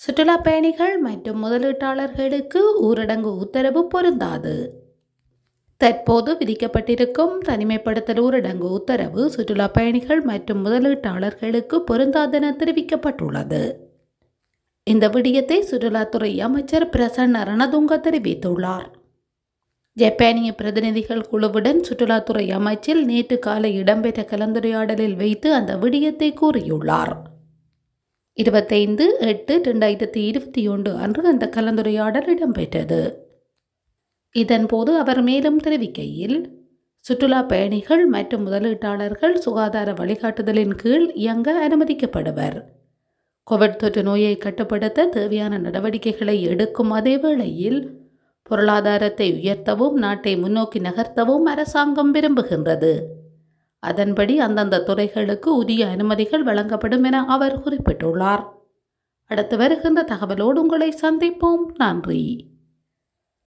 சுற்றுலா பயணிகள் மற்றும் முதலீட்டாளர்களுக்கு ஊரடங்கு உத்தரவு பொருந்தாது தற்போது விதிக்கப்பட்டிருக்கும் தனிமைப்படுத்தல் ஊரடங்கு உத்தரவு சுற்றுலா பயணிகள் மற்றும் முதலீட்டாளர்களுக்கு பொருந்தாதென தெரிவிக்கப்பட்டுள்ளது இந்த விடயத்தை சுற்றுலாத்துறை அமைச்சர் பிரசன்ன ரணதுங்க தெரிவித்துள்ளார் ஜப்பானிய பிரதிநிதிகள் குழுவுடன் சுற்றுலாத்துறை அமைச்சில் நேற்று காலை இடம்பெற்ற கலந்துரையாடலில் வைத்து அந்த விடயத்தை கூறியுள்ளார் இருபத்தைந்து எட்டு ரெண்டாயிரத்தி இருபத்தி ஒன்று அன்று அந்த கலந்துரையாடல் இடம்பெற்றது இதன்போது அவர் மேலும் தெரிவிக்கையில் சுற்றுலா பயணிகள் மற்றும் முதலீட்டாளர்கள் சுகாதார வழிகாட்டுதலின் கீழ் இயங்க அனுமதிக்கப்படுவர் கோவிட் தொற்று நோயை கட்டுப்படுத்த தேவையான நடவடிக்கைகளை எடுக்கும் அதே வேளையில் பொருளாதாரத்தை உயர்த்தவும் நாட்டை முன்னோக்கி நகர்த்தவும் அரசாங்கம் விரும்புகின்றது அதன்படி அந்தந்த துறைகளுக்கு உரிய அனுமதிகள் வழங்கப்படும் என அவர் குறிப்பிட்டுள்ளார் அடுத்து வருகின்ற தகவலோடு உங்களை சந்திப்போம் நன்றி